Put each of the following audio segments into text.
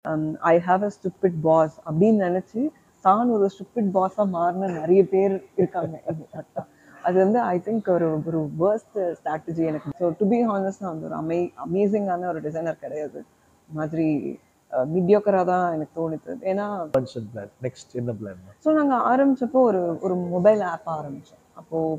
I have a stupid boss அப்படின்னு நினைச்சு தான் ஒரு ஸ்டூபிட் பாஸா மாறின நிறைய பேர் இருக்காங்க கரெக்டா அது வந்து ஐ திங்க் ஒரு ஒரு வேர்ஸ்ட் ஸ்ட்ராட்டஜி எனக்கு ஸோ டு பி ஹானஸ்ட் நான் வந்து ஒரு அமே அமேசிங்கான ஒரு டிசைனர் கிடையாது மாதிரி மிடியோக்கராக தான் எனக்கு தோணுது ஏன்னா பிளான் நெக்ஸ்ட் என்ன பிளான் ஸோ நாங்கள் ஆரம்பிச்சப்போ ஒரு ஒரு மொபைல் ஆப் ஆரம்பித்தோம் அப்போது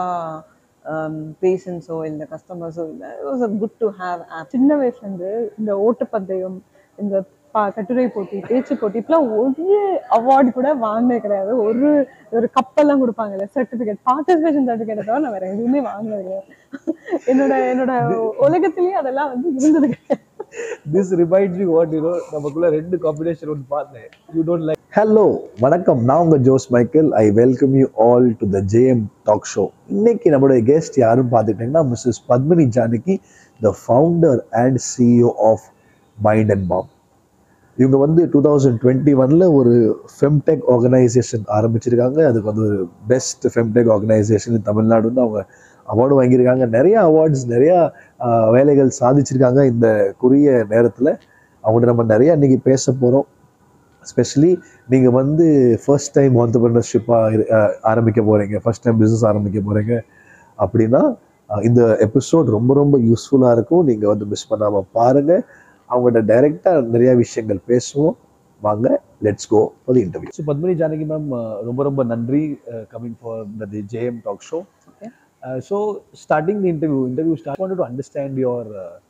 பெருசாக பேஷன்ஸோ இல்லை கஸ்டமர்ஸோ இல்லை was a good to have app சின்ன வயசுலேருந்து இந்த ஓட்டப்பந்தயம் இந்த பா கட்டுரை போட்டி பேச்சு போட்டி இப்பெல்லாம் ஒரு அவார்டு கூட வாங்கினது கிடையாது ஒரு ஒரு கப்பெல்லாம் கொடுப்பாங்கல்ல சர்டிஃபிகேட் பார்ட்டிசிபேஷன் சர்டிஃபிகேட் தவிர நான் வேற எதுவுமே வாங்கினது கிடையாது என்னோட என்னோட உலகத்திலேயே அதெல்லாம் வந்து இருந்தது கிடையாது this reminds me what you know நமக்குள்ள ரெண்டு காம்பினேஷன் ஒன்று பார்த்தேன் யூ டோன்ட் லைக் ஹலோ வணக்கம் நான் உங்க Jose Michael I welcome you all to the JM talk show இன்னைக்கு நம்மளுடைய கெஸ்ட் யாருன்னு பார்த்துக்கிட்டிங்கன்னா Mrs Padmini Janaki the founder and CEO of Mind and Mom இவங்க வந்து டூ தௌசண்ட் டுவெண்ட்டி ஒனில் ஒரு ஃபெம்டெக் ஆர்கனைசேஷன் ஆரம்பிச்சிருக்காங்க அதுக்கு வந்து ஒரு பெஸ்ட் ஃபெம்டெக் ஆர்கனைசேஷன் தமிழ்நாடு வந்து அவங்க அவார்டு வாங்கியிருக்காங்க நிறைய அவார்ட்ஸ் நிறையா ஆஹ், வேலைகள் சாதிச்சிருக்காங்க இந்த குறுகிய நேரத்தில் அவங்கள்ட்ட நம்ம நிறைய இன்னைக்கு பேச போகிறோம் ஸ்பெஷலி நீங்கள் வந்து ஃபர்ஸ்ட் டைம் ஆண்டர்பிரினர்ஷிப்பாக ஆரம்பிக்க போகிறீங்க ஃபர்ஸ்ட் டைம் பிஸ்னஸ் ஆரம்பிக்க போகிறீங்க அப்படின்னா ஆஹ், இந்த எபிசோட் ரொம்ப ரொம்ப யூஸ்ஃபுல்லாக இருக்கும் நீங்கள் வந்து மிஸ் பண்ணாமல் பாருங்கள் அவங்கள்ட்ட டைரெக்டாக நிறைய விஷயங்கள் பேசுவோம் வாங்க let's go for the interview so Padmini Janaki ma'am ரொம்ப ரொம்ப நன்றி coming for the JM talk show Okay. So starting the interview interview start want to understand your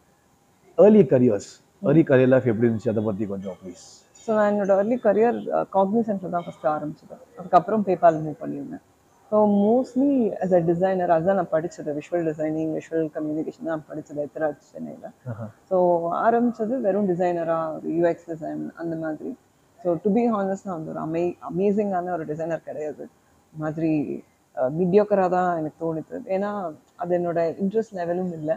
early careers early career life எப்படி இருந்துச்சு அதை பற்றி கொஞ்சம் ப்ளீஸ் ஸோ நான் என்னோட early கரியர் காக்னிசென்ட்ல தான் ஃபஸ்ட்டு ஆரம்பிச்சது அதுக்கப்புறம் பேபால் மூவ் பண்ணியிருந்தேன் so mostly as a designer அதுதான் நான் படித்தது விஷுவல் டிசைனிங் விஷுவல் கம்யூனிகேஷன் தான் படித்தது எத்தராஜ் சென்னையில் ஸோ ஆரம்பிச்சது வெறும் டிசைனராக ஒரு யூஎக்ஸ் டிசைன் அந்த மாதிரி ஸோ டு பி ஹானஸ்ட் நான் வந்து ஒரு அமே அமேசிங்கான ஒரு டிசைனர் கிடையாது மாதிரி மிடியோக்கராக தான் எனக்கு தோணுது ஏன்னா அது என்னோட இன்ட்ரெஸ்ட் லெவலும் இல்லை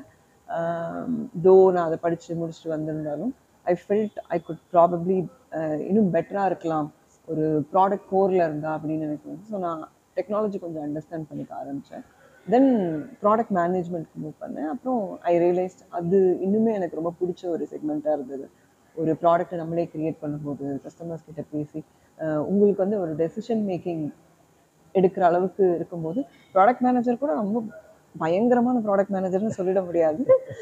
தோ நான் அதை படித்து முடிச்சுட்டு வந்திருந்தாலும் I felt I could probably இன்னும் பெட்டராக இருக்கலாம் ஒரு ப்ராடக்ட் கோரில் இருந்தா அப்படின்னு எனக்கு வந்து ஸோ நான் டெக்னாலஜி கொஞ்சம் அண்டர்ஸ்டாண்ட் பண்ணிக்க ஆரம்பித்தேன் தென் ப்ராடக்ட் மேனேஜ்மெண்ட்க்கு மூவ் பண்ணேன் அப்புறம் ஐ ரியலைஸ்ட் அது இன்னுமே எனக்கு ரொம்ப பிடிச்ச ஒரு செக்மெண்ட்டாக இருந்தது ஒரு ப்ராடக்ட்டை நம்மளே கிரியேட் பண்ணும்போது கஸ்டமர்ஸ் கிட்ட பேசி அஹ், உங்களுக்கு வந்து ஒரு டெசிஷன் மேக்கிங் எடுக்கிற அளவுக்கு இருக்கும்போது ப்ராடக்ட் மேனேஜர் கூட ரொம்ப பயங்கரமான ப்ராடக்ட் மேனேஜர்னு சொல்லிட முடியாது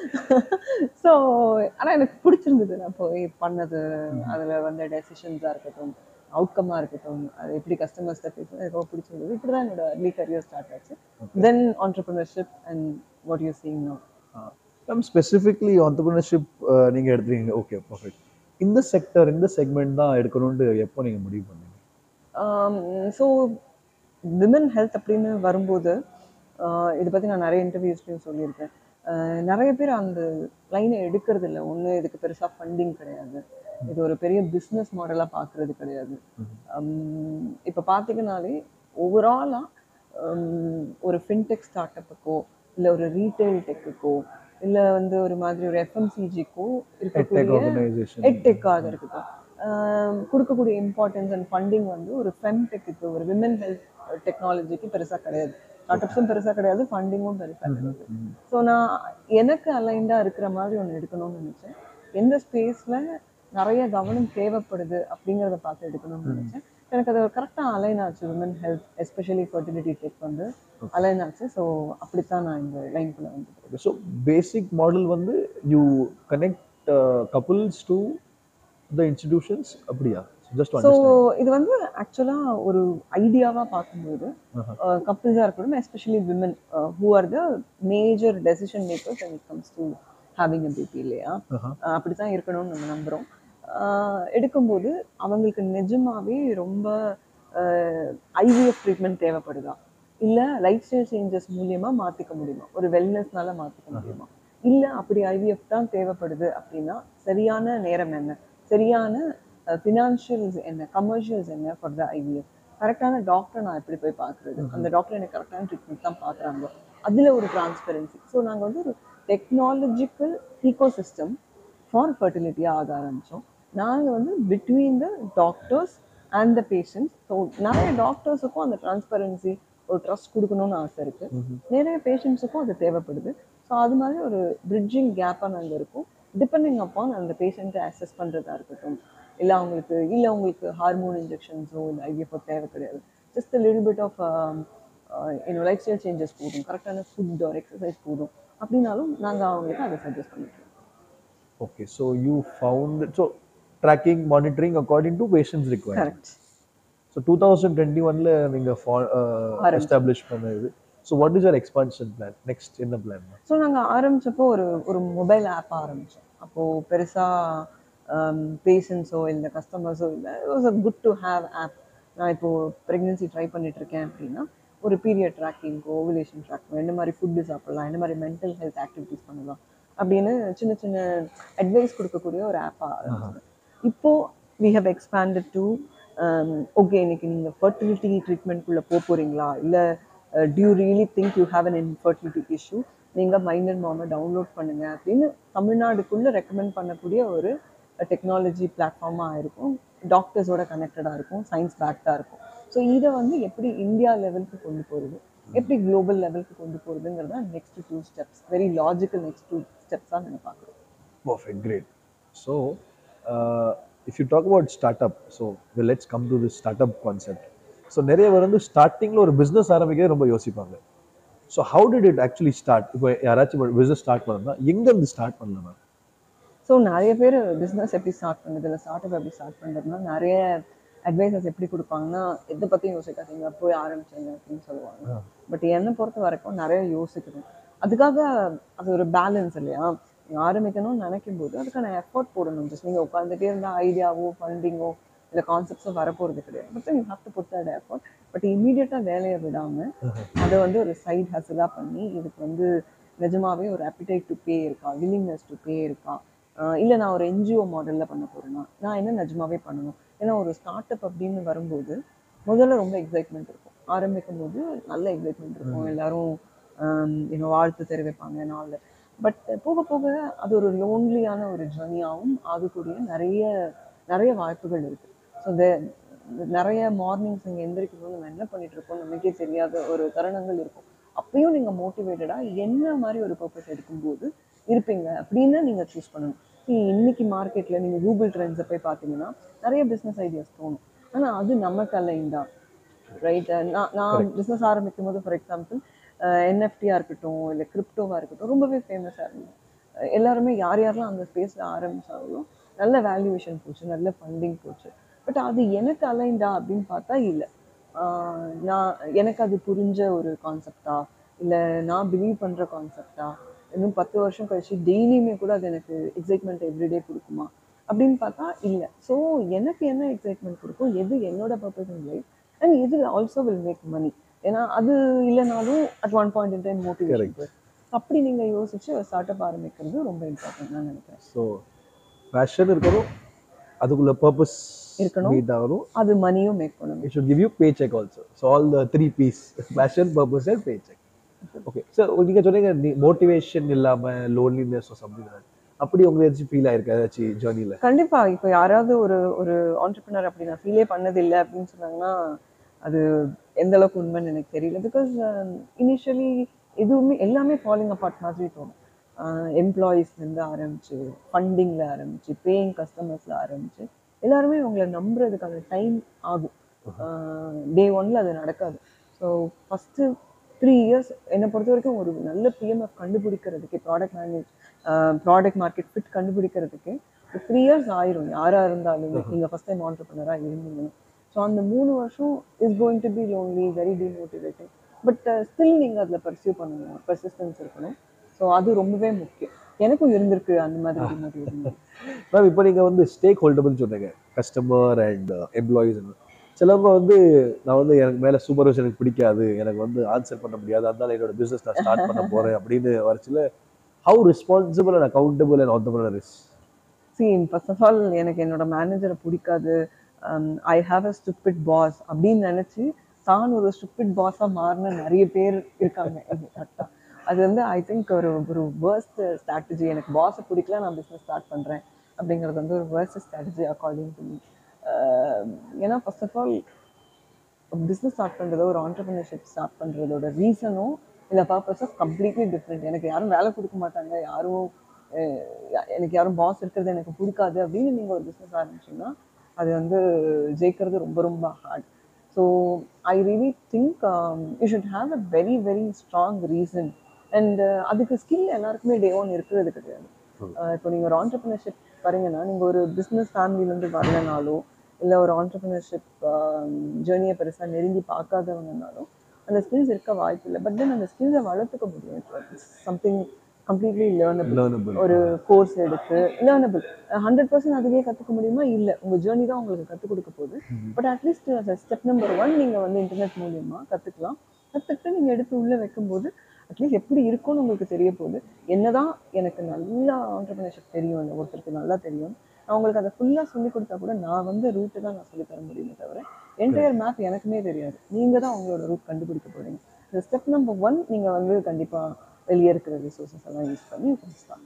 ஸோ ஆனால் எனக்கு பிடிச்சிருந்தது நான் போய் பண்ணது அதில் வந்த டெசிஷன்ஸாக இருக்கட்டும் அவுட்கம்மாக இருக்கட்டும் அது எப்படி கஸ்டமர்ஸ்கிட்ட பேசுறது எனக்கு ரொம்ப பிடிச்சிருந்தது இப்படி தான் என்னோட early கரியர் ஸ்டார்ட் ஆச்சு then entrepreneurship and what you seeing no ma'am specifically entrepreneurship நீங்கள் எடுத்துருக்கீங்க ஓகே பர்ஃபெக்ட் இந்த செக்டர் இந்த செக்மெண்ட் தான் எடுக்கணும்னு எப்போ நீங்கள் முடிவு பண்ணீங்க ஸோ விமன் ஹெல்த் அப்படின்னு வரும்போது ஆஹ் இதை பற்றி நான் நிறைய இன்டர்வியூஸ்லையும் சொல்லியிருக்கேன் ஆஹ் நிறைய பேர் அந்த லைனை எடுக்கிறது இல்லை ஒன்று இதுக்கு பெருசாக ஃபண்டிங் கிடையாது இது ஒரு பெரிய பிஸ்னஸ் மாடலாக பார்க்குறது கிடையாது இப்போ பார்த்தீங்கன்னாலே ஓவராலாக ஒரு ஃபின்டெக் ஸ்டார்ட் அப்புக்கோ இல்லை ஒரு ரீட்டைல் டெக்குக்கோ இல்லை வந்து ஒரு மாதிரி ஒரு எஃப்எம்சிஜிக்கோ டெக் இருக்கக்கூடிய ஆர்கனைசேஷன் எட்டெக்காக இருக்கட்டும் ஆம், கொடுக்கக்கூடிய இம்பார்ட்டன்ஸ் அண்ட் ஃபண்டிங் வந்து ஒரு ஃபெம்டெக்கு ஒரு விமன் ஹெல்த் டெக்னாலஜிக்கு பெருசாக கிடையாது ஸ்டார்ட்அப்ஸும் பெருசாக கிடையாது ஃபண்டிங்கும் பெருசாக கிடையாது ஸோ நான் எனக்கு அலைண்டாக இருக்கிற மாதிரி ஒன்று எடுக்கணும்னு நினச்சேன் எந்த ஸ்பேஸில் நிறைய கவனம் தேவைப்படுது அப்படிங்கிறத பார்த்து எடுக்கணும்னு நினச்சேன் எனக்கு அது கரெக்டாக அலைன் ஆச்சு women health especially fertility tech வந்து அலைன் ஆச்சு ஸோ அப்படித்தான் நான் இந்த லைன்குள்ளே வந்து ஸோ பேசிக் மாடல் வந்து you connect couples to the institutions அப்படியா ஜஸ்ட் ஸோ இது வந்து ஆக்சுவலாக ஒரு ஐடியாவாக பார்க்கும்போது கப்புள்ஸாக இருக்கட்டும் especially women who are the major decision makers and it comes to having a baby இல்லையா அப்படி தான் இருக்கணும்னு நம்ம நம்புகிறோம் எடுக்கும்போது அவங்களுக்கு நிஜமாவே ரொம்ப ஐவிஎஃப் ட்ரீட்மெண்ட் தேவைப்படுதா இல்லை லைஃப் ஸ்டைல் சேஞ்சஸ் மூலியமாக மாற்றிக்க முடியுமா ஒரு வெல்னஸ்னால மாற்றிக்க முடியுமா இல்லை அப்படி ஐவிஎஃப் தான் தேவைப்படுது அப்படின்னா சரியான நேரம் என்ன சரியான ஃபினான்ஷியல்ஸ் என்ன கமர்ஷியல்ஸ் என்ன ஃபார் த ஐவிஎஃப் கரெக்டான டாக்டர் நான் எப்படி போய் பார்க்குறது அந்த டாக்டர் எனக்கு கரெக்டான ட்ரீட்மெண்ட் தான் பார்க்குறாங்க அதில் ஒரு டிரான்ஸ்பரன்சி ஸோ நாங்கள் வந்து ஒரு டெக்னாலஜிக்கல் ஈகோ சிஸ்டம் ஃபார் ஃபர்டிலிட்டியாக ஆக ஆரம்பித்தோம் நாங்கள் வந்து between the doctors and the patients so நிறைய டாக்டர்ஸுக்கும் அந்த டிரான்ஸ்பரன்சி ஒரு ட்ரஸ்ட் கொடுக்கணும்னு ஆசை இருக்குது நிறைய பேஷண்ட்ஸுக்கும் அது தேவைப்படுது ஸோ அது மாதிரி ஒரு பிரிட்ஜிங் கேப்பாக நாங்கள் இருக்கும் டிபெண்டிங் அப்பான் அந்த பேஷண்ட்டை அசஸ் பண்ணுறதா இருக்கட்டும் இல்லை அவங்களுக்கு இல்லை உங்களுக்கு ஹார்மோன் இன்ஜெக்ஷன்ஸோ இல்லை ஐவிஎஃப்ஓ தேவை கிடையாது ஜஸ்ட் லிட்டில் பிட் ஆஃப் என்னோட லைஃப் ஸ்டைல் சேஞ்சஸ் போதும் கரெக்டான ஃபுட் ஆர் எக்ஸசைஸ் போதும் அப்படின்னாலும் நாங்கள் அவங்களுக்கு அதை சஜஸ்ட் பண்ணிட்டு okay so you found so tracking monitoring according to patients require correct so two thousand twenty ஒன்ல நீங்கள் ஆரம்பிச்சோம். எஸ்டாப்ளிஷ் பண்ணது so what is your expansion plan next என்ன பிளான் ஸோ நாங்கள் ஆரம்பிச்சப்போ ஒரு ஒரு மொபைல் ஆப் ஆரம்பித்தோம் அப்போது பெருசாக பேஷண்ட்ஸோ இல்லை கஸ்டமர்ஸோ இல்லை it was a good to have app நான் இப்போது ப்ரெக்னென்சி ட்ரை பண்ணிட்டு இருக்கேன் அப்படின்னா ஒரு பீரியட் ட்ராக்கிங்கோ ஓவுலேஷன் ட்ராக்கிங்கோ என்ன மாதிரி ஃபுட்டு சாப்பிடலாம் என்ன மாதிரி மென்டல் ஹெல்த் ஆக்டிவிட்டீஸ் பண்ணலாம் அப்படின்னு சின்ன சின்ன அட்வைஸ் கொடுக்கக்கூடிய ஒரு ஆப்பாக ஆரம்பிச்சது இப்போது we have expanded to okay இன்னைக்கு நீங்கள் ஃபர்டிலிட்டி ட்ரீட்மெண்ட்குள்ளே போக போகிறீங்களா இல்லை do you really think you have an infertility issue நீங்கள் மைண்டர் மாமை டவுன்லோட் பண்ணுங்க அப்படின்னு தமிழ்நாடுக்குள்ளே ரெக்கமெண்ட் பண்ணக்கூடிய ஒரு டெக்னாலஜி பிளாட்ஃபார்மாக இருக்கும் டாக்டர்ஸோட கனெக்டடாக இருக்கும் சயின்ஸ் பேக்டாக இருக்கும் ஸோ இதை வந்து எப்படி இந்தியா லெவலுக்கு கொண்டு போகிறது எப்படி குளோபல் லெவலுக்கு கொண்டு போகிறதுங்கிறது தான் next two steps very logical next two ஸ்டெப்ஸாக நான் பார்க்குறோம் Perfect, great. So, uh, if you talk about startup, so well, let's come to this startup concept. So நிறைய பேர் வந்து ஸ்டார்டிங்கில் ஒரு பிஸ்னஸ் ஆரம்பிக்கிறது ரொம்ப யோசிப்பாங்க so how did it actually start இப்போ யாராச்சும் பிஸ்னஸ் ஸ்டார்ட் பண்ணணும்னா எங்கேருந்து ஸ்டார்ட் பண்ணலாம் ஸோ நிறைய பேர் பிஸ்னஸ் எப்படி ஸ்டார்ட் பண்ணுறது இல்லை ஸ்டார்ட் அப் எப்படி ஸ்டார்ட் பண்ணுறதுனா நிறைய அட்வைசஸ் எப்படி கொடுப்பாங்கன்னா எதை பற்றியும் யோசிக்காதீங்க போய் ஆரம்பிச்சீங்க அப்படின்னு சொல்லுவாங்க பட் என்னை பொறுத்த வரைக்கும் நிறைய யோசிக்கணும் அதுக்காக அது ஒரு பேலன்ஸ் இல்லையா நீங்க ஆரம்பிக்கணும்னு நினைக்கும் போது அதுக்கான எஃபோர்ட் போடணும் ஜஸ்ட் நீங்கள் உட்காந்துட்டே இருந்தால் ஐடியாவோ ஃபண்டிங்கோ இல்லை கான்செப்ட்ஸோ வரப்போகிறது கிடையாது but you have to put that effort but இமீடியட்டாக வேலையை விடாமல் அதை வந்து ஒரு சைட் ஹசலாக பண்ணி இதுக்கு வந்து நிஜமாவே ஒரு appetite டு பே இருக்கா வில்லிங்னஸ் டு பே இருக்கா இல்லை நான் ஒரு என்ஜிஓ மாடலில் பண்ண போகிறேன்னா நான் என்ன நிஜமாவே பண்ணணும் ஏன்னா ஒரு ஸ்டார்ட் அப் அப்படின்னு வரும்போது முதல்ல ரொம்ப எக்ஸைட்மெண்ட் இருக்கும் ஆரம்பிக்கும் போது நல்ல எக்ஸைட்மெண்ட் இருக்கும் எல்லாரும் என்ன வாழ்த்து தெரிவிப்பாங்க நாளில் பட் போக போக அது ஒரு லோன்லியான ஒரு ஜர்னியாகவும் ஆகக்கூடிய நிறைய நிறைய வாய்ப்புகள் இருக்குது ஸோ நிறைய மார்னிங்ஸ் நீங்கள் எந்திரிக்கும் போது நம்ம என்ன பண்ணிட்டு இருக்கோம் நமக்கே தெரியாத ஒரு தருணங்கள் இருக்கும் அப்பயும் நீங்கள் மோட்டிவேட்டடாக என்ன மாதிரி ஒரு பர்பஸ் எடுக்கும்போது இருப்பீங்க அப்படின்னு நீங்கள் சூஸ் பண்ணணும் See, இன்னைக்கு மார்க்கெட்டில் நீங்கள் கூகுள் ட்ரெண்ட்ஸை போய் பார்த்தீங்கன்னா நிறைய பிஸ்னஸ் ஐடியாஸ் தோணும் ஆனால் அது நமக்கு அலைன் ரைட் நான் நான் பிஸ்னஸ் ஆரம்பிக்கும் போது ஃபார் எக்ஸாம்பிள் என்எஃப்டியாக இருக்கட்டும் இல்லை கிரிப்டோவாக இருக்கட்டும் ரொம்பவே ஃபேமஸாக இருந்தது அஹ் எல்லாருமே யார் யாரெல்லாம் அந்த ஸ்பேஸில் ஆரம்பிச்சாங்களோ நல்ல வேல்யூவேஷன் போச்சு நல்ல ஃபண்டிங் போச்சு பட் அது எனக்கு அலைண்டா அப்படின்னு பார்த்தா இல்லை நான் எனக்கு அது புரிஞ்ச ஒரு கான்செப்டா இல்லை நான் பிலீவ் பண்ணுற கான்செப்டா இன்னும் பத்து வருஷம் கழிச்சு டெய்லியுமே கூட அது எனக்கு எக்ஸைட்மெண்ட் எவ்ரிடே கொடுக்குமா அப்படின்னு பார்த்தா இல்லை ஸோ எனக்கு என்ன எக்ஸைட்மெண்ட் கொடுக்கும் எது என்னோட பர்பஸ் இன் லைஃப் அண்ட் எது ஆல்சோ வில் மேக் மணி ஏன்னா அது இல்லைனாலும் at one point in time motivation அப்படி நீங்கள் யோசிச்சு ஒரு ஸ்டார்ட் அப் ஆரம்பிக்கிறது ரொம்ப இம்பார்ட்டன்ட் நான் நினைக்கிறேன் ஸோ பேஷன் இருக்கணும் அதுக்குள்ள பர்பஸ் இருக்கணும். மீட் ஆகணும் அது மணியும் மேக் பண்ணணும் it should give you paycheck also. So all the three P's, passion, purpose and paycheck. Okay. So நீங்க சொன்னீங்க மோட்டிவேஷன் இல்லாம லோன்லினஸ் சம்திங் அப்படி உங்களுக்கு ஏதாச்சும் ஃபீல் ஆயிருக்கா ஏதாச்சும் ஜேர்னில கண்டிப்பா இப்போ யாராவது ஒரு ஒரு ஆண்டர்பிரினர் அப்படி நான் ஃபீலே பண்ணதில்லை அப்படின்னு சொன்னாங்கன்னா அது எந்த அளவுக்கு உண்மைன்னு எனக்கு தெரியல பிகாஸ் இனிஷியலி எதுவுமே எல்லாமே ஃபாலோயிங் அப்பார்ட் மாதிரி தோணும் எம்ப்ளாயீஸ்லேருந்து ஆரம்பிச்சு ஃபண்டிங்கில் ஆரம்பிச்சு பேயிங் கஸ்டமர்ஸில் ஆரம்பிச்சு எல்லாருமே உங்களை நம்புறதுக்கான டைம் ஆகும் டே ஒன்ல அது நடக்காது ஸோ ஃபஸ்ட்டு த்ரீ இயர்ஸ் என்னை பொறுத்த வரைக்கும் ஒரு நல்ல பிஎம்எஃப் கண்டுபிடிக்கிறதுக்கே product manage product market fit கண்டுபிடிக்கிறதுக்கே ஒரு த்ரீ இயர்ஸ் ஆயிரும் யாராக இருந்தாலும் நீங்கள் ஃபஸ்ட் டைம் ஆண்டர்பனராக இருந்தீங்கன்னா ஸோ அந்த மூணு வருஷம் is going to be lonely very demotivating but still நீங்கள் அதில் பர்சியூ பண்ணணும் பர்சிஸ்டன்ஸ் இருக்கணும் ஸோ அது ரொம்பவே முக்கியம் எனக்கும் இருந்திருக்கு அந்த மாதிரி டிமோட்டிவேட்டிங் மேம் இப்போ நீங்க வந்து ஸ்டேக் ஹோல்டபிள்னு சொன்னீங்க கஸ்டமர் அண்ட் எம்ப்ளாயீஸ் சிலவங்க வந்து நான் வந்து எனக்கு மேல சூப்பர்வைசர் எனக்கு பிடிக்காது எனக்கு வந்து ஆன்சர் பண்ண முடியாது அதனால என்னோட பிசினஸ் நான் ஸ்டார்ட் பண்ண போறேன் அப்படின்னு வரச்சுல how responsible and accountable and entrepreneur is see first of all எனக்கு என்னோட மேனேஜரை பிடிக்காது I have a stupid boss அப்படின்னு நினச்சி தான் ஒரு ஸ்டூபிட் பாஸாக மாறின நிறைய பேர் இருக்காங்க கரெக்டாக அது வந்து ஐ திங்க் ஒரு ஒரு வேர்ஸ்ட் ஸ்ட்ராட்டஜி எனக்கு பாஸை பிடிக்கல நான் பிஸ்னஸ் ஸ்டார்ட் பண்ணுறேன் அப்படிங்கிறது வந்து ஒரு worst strategy according to me ஏன்னா first of all business start பண்ணுறதோ ஒரு ஆண்டர்பிரினர்ஷிப் ஸ்டார்ட் பண்ணுறதோட ரீசனும் இல்லை பர்பஸஸ் கம்ப்ளீட்லி டிஃப்ரெண்ட் எனக்கு யாரும் வேலை கொடுக்க மாட்டாங்க யாரும் அஹ், எனக்கு யாரும் பாஸ் இருக்கிறது எனக்கு பிடிக்காது அப்படின்னு நீங்கள் ஒரு பிஸ்னஸ் ஆரம்பிச்சீங்கன்னா அது வந்து ஜெயிக்கிறது ரொம்ப ரொம்ப hard so I really think you should have a very very strong reason and அதுக்கு ஸ்கில் எல்லாருக்குமே டே ஒன் இருக்கிறது கிடையாது அஹ் இப்போ நீங்கள் ஒரு ஆண்டர்பிரினர்ஷிப் வரீங்கன்னா நீங்கள் ஒரு பிஸ்னஸ் ஃபேமிலிலேருந்து வரலனாலோ இல்லை ஒரு ஆண்டர்பிரினர்ஷிப் ஜேர்னியை பெருசாக நெருங்கி பார்க்காதவங்கனாலும் அந்த ஸ்கில்ஸ் இருக்க வாய்ப்பு இல்லை பட் தென் அந்த ஸ்கில்ஸை வளர்த்துக்க முடியும் சம்திங் கம்ப்ளீட்லி லேர்னபிள் லேர்னபிள் ஒரு கோர்ஸ் எடுத்து லேர்னபிள் ஹண்ட்ரட் பர்சன்ட் அதுவே கற்றுக்க முடியுமா இல்லை உங்கள் ஜேர்னி தான் உங்களுக்கு கற்றுக் கொடுக்க போகுது but at least step number one நீங்கள் வந்து இன்டர்நெட் மூலியமா கற்றுக்கலாம் கற்றுக்கிட்டு நீங்கள் எடுத்து உள்ளே வைக்கும்போது அட்லீஸ்ட் எப்படி இருக்கும்னு உங்களுக்கு தெரிய போகுது என்னதான் எனக்கு நல்லா ஆண்டர்பிரினர்ஷிப் தெரியும் இல்லை ஒருத்தருக்கு நல்லா தெரியும் நான் உங்களுக்கு அதை ஃபுல்லாக சொல்லி கொடுத்தா கூட நான் வந்து ரூட்டு தான் நான் சொல்லி தர முடியுமே தவிர என்டையர் மேப் எனக்குமே தெரியாது நீங்கள் தான் உங்களோட ரூட் கண்டுபிடிக்க போறீங்க இந்த ஸ்டெப் நம்பர் ஒன் நீங்கள் வந்து கண்டிப்பாக வெளியே இருக்கிற ரிசோர்ஸஸ் எல்லாம் யூஸ் பண்ணி you can start.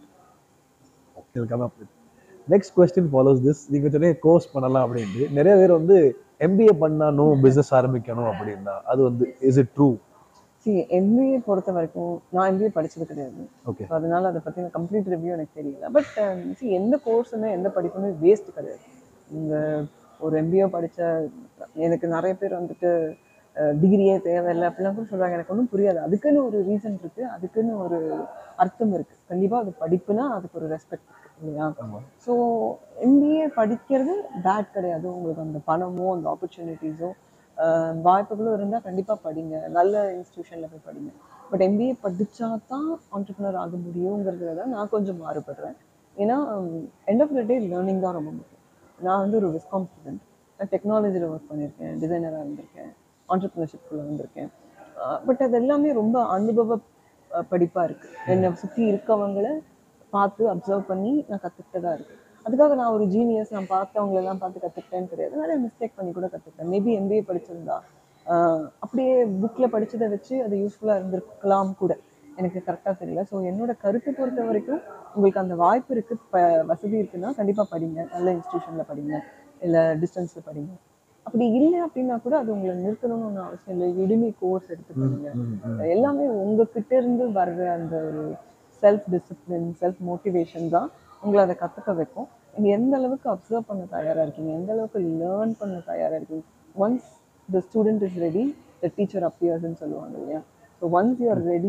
Next question follows this நீங்கள் சொன்னீங்க கோர்ஸ் பண்ணலாம் அப்படின்ட்டு நிறைய பேர் வந்து எம்பிஏ பண்ணணும் பிஸ்னஸ் ஆரம்பிக்கணும் அப்படின்னா அது வந்து is it true see MBA பொறுத்த வரைக்கும் நான் எம்பிஏ படிச்சது கிடையாது ஓகே So, அதனால அதை பற்றின கம்ப்ளீட் ரிவ்யூ எனக்கு தெரியல பட் see எந்த கோர்ஸுமே எந்த படிப்புமே வேஸ்ட் கிடையாது நீங்கள் ஒரு எம்பிஏ படித்த எனக்கு நிறைய பேர் வந்துட்டு டிகிரியே தேவையில்லை அப்படிலாம் கூட சொல்கிறாங்க எனக்கு ஒன்றும் புரியாது அதுக்குன்னு ஒரு ரீசன் இருக்குது அதுக்குன்னு ஒரு அர்த்தம் இருக்குது கண்டிப்பாக அது படிப்புனா அதுக்கு ஒரு ரெஸ்பெக்ட் இருக்கு இல்லையா ஆமா ஸோ எம்பிஏ படிக்கிறது பேட் கிடையாது உங்களுக்கு அந்த பணமோ அந்த ஆப்பர்ச்சுனிட்டிஸோ வாய்ப்புகளும் இருந்தால் கண்டிப்பாக படிங்க நல்ல இன்ஸ்டியூஷனில் போய் படிங்க பட் எம்பிஏ படித்தா தான் ஆண்டர்பிரினர் ஆக முடியுங்கிறதுல தான் நான் கொஞ்சம் மாறுபடுறேன் ஏன்னா end of the day learning தான் ரொம்ப முக்கியம் நான் வந்து ஒரு விஸ்காம் ஸ்டூடெண்ட் நான் டெக்னாலஜியில் ஒர்க் பண்ணியிருக்கேன் டிசைனராக இருந்திருக்கேன் ஆண்டர்பிரினர்ஷிப்குள்ளே வந்திருக்கேன் பட் அது எல்லாமே ரொம்ப அனுபவ படிப்பாக இருக்குது என்னை சுற்றி இருக்கவங்கள பார்த்து அப்சர்வ் பண்ணி நான் கற்றுக்கிட்டதா இருக்குது அதுக்காக நான் ஒரு ஜீனியஸ் நான் பார்த்தவங்களெல்லாம் பார்த்து கற்றுக்கிட்டேன்னு கிடையாது நிறைய மிஸ்டேக் பண்ணி கூட கற்றுக்கிட்டேன் மேபி எம்பிஏ படிச்சிருந்தா ஆஹ் அப்படியே புக்கில் படிச்சதை வச்சு அது யூஸ்ஃபுல்லாக இருந்திருக்கலாம் கூட எனக்கு கரெக்டாக தெரியல ஸோ என்னோட கருத்தை பொறுத்த வரைக்கும் உங்களுக்கு அந்த வாய்ப்பு இருக்குது இப்போ வசதி இருக்குன்னா கண்டிப்பாக படிங்க நல்ல இன்ஸ்டியூஷனில் படிங்க இல்லை டிஸ்டன்ஸில் படிங்க அப்படி இல்லை அப்படின்னா கூட அது உங்களை நிறுத்தணும்னு ஒன்றும் அவசியம் இல்லை யுடிமி கோர்ஸ் எடுத்து படிங்க எல்லாமே உங்ககிட்ட இருந்து வர்ற அந்த ஒரு செல்ஃப் டிசிப்ளின் செல்ஃப் மோட்டிவேஷன் தான் உங்களை அதை கற்றுக்க வைக்கும் நீங்கள் எந்த அளவுக்கு அப்சர்வ் பண்ண தயாராக இருக்கீங்க எந்த அளவுக்கு லேர்ன் பண்ண தயாராக இருக்கீங்க once the student is ready the teacher அப்பியர்ஸ்ன்னு சொல்லுவாங்க இல்லையா so once you are ready